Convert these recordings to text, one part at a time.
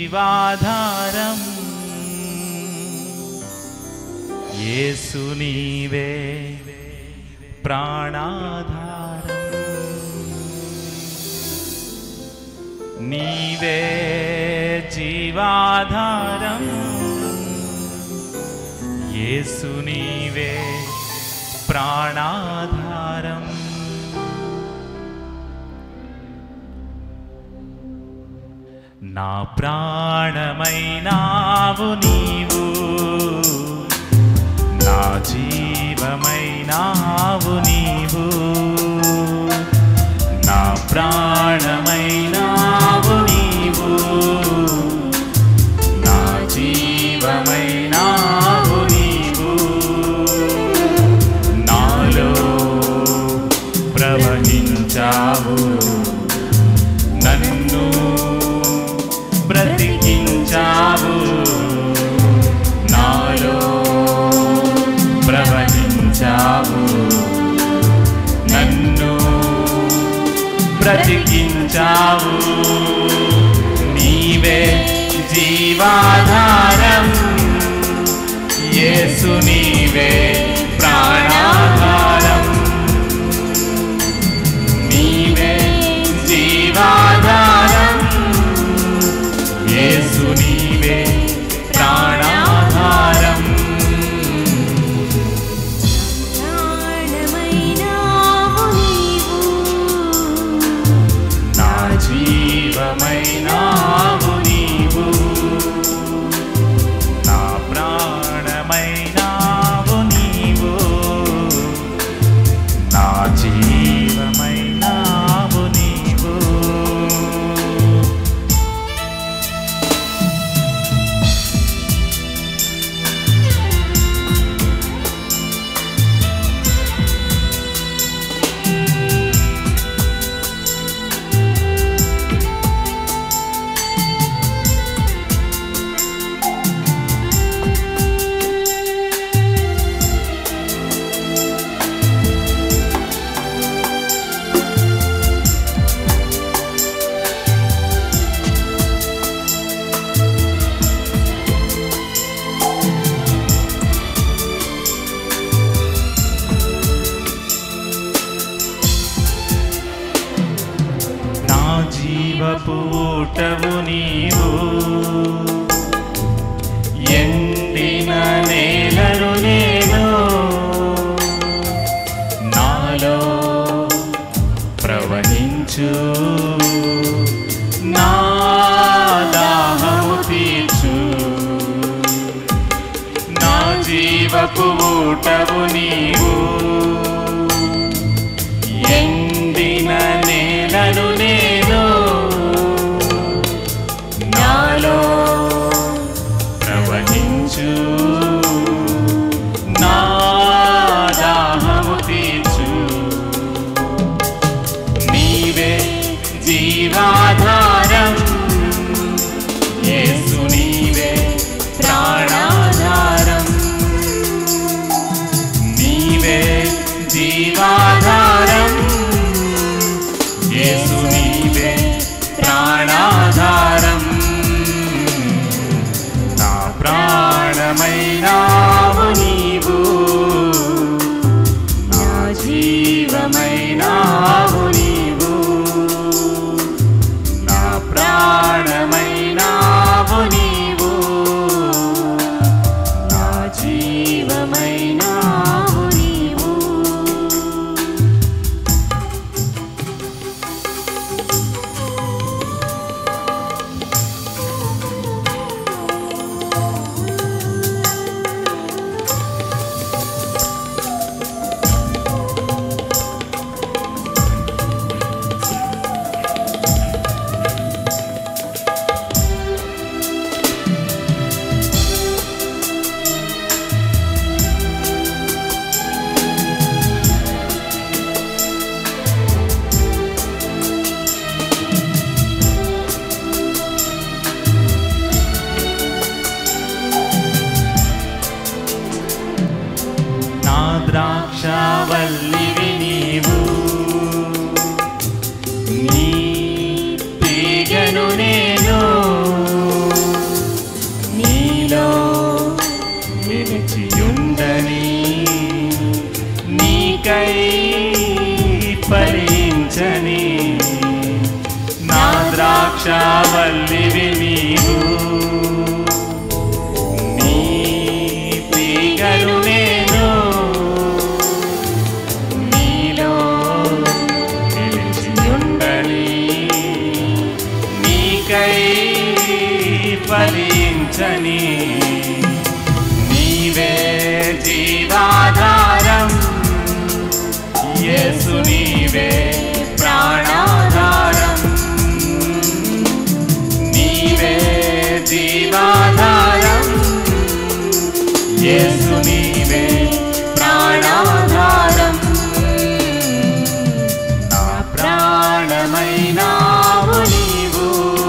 జీవాధారం యేసు నీవే ప్రాణాధారం నీవే జీవాధారం యేసు నీవే ప్రాణాధారం నా ప్రాణమైనావు నీవు నా జీవమైనావు నీవు నా ప్రాణమైనావు నీవు నా జీవమైనావు నీవు నాలో ప్రవహించావు నన్ను బ్రతికించావు నాలో ప్రవహించావు నన్ను బ్రతికించావు నీవే జీవాధారం యేసు నీవే ప్రాణాధారం నీవే జీవాధారం యేసు నీవే ప్రాణాధారం ప్రాణమైనావు నీవు నా జీవమైనావు నీవు నా ప్రాణమైనావు నీవు నా జీవమైనావు నీవు నా జీవపూటవు నీవు ఎండిన నేలను నేను నాలో ప్రవహించు నా దాహము తీర్చు నా జీవపు ఊటవు నీవు ఎండిన నేలను నేను నాలో ప్రవహించు నా దాహము తీర్చు నీవే జీవాధారం యేసు నీవే ప్రాణాధారం నీవే జీవాధారం యేసు నీవే ప్రాణాధారం నా ప్రాణమైనావు నీవు నా జీవమైనావు నీవు నా ప్రాణమైనావు నీవు నా జీవమైనావు నీవు నా తల్లివి నీవు నీ తీగను నేను నీలో నిలిచియుండని నీకై ఫలించని నీవే జీవాధారం యేసు నీవే ప్రాణాధారం నీవే జీవాధారం యేసు నీవే ప్రాణాధారం నా ప్రాణమైనావు నీవు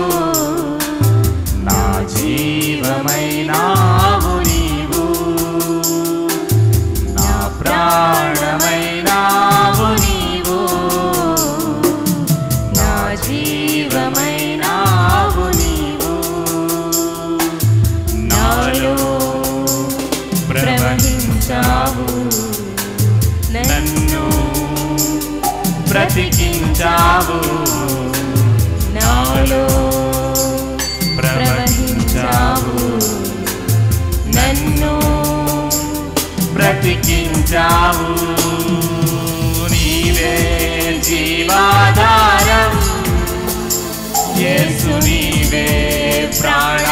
నా జీవమైనావు నీవు నా ప్రాణమైనావు నీవు నా జీవమైనావు నీవు నాలో ప్రవహించావు నన్ను బ్రతికించావు నాలో ప్రవహించావు నన్ను బ్రతికించావు నీవే జీవాధారం యేసు నీవే ప్రాణ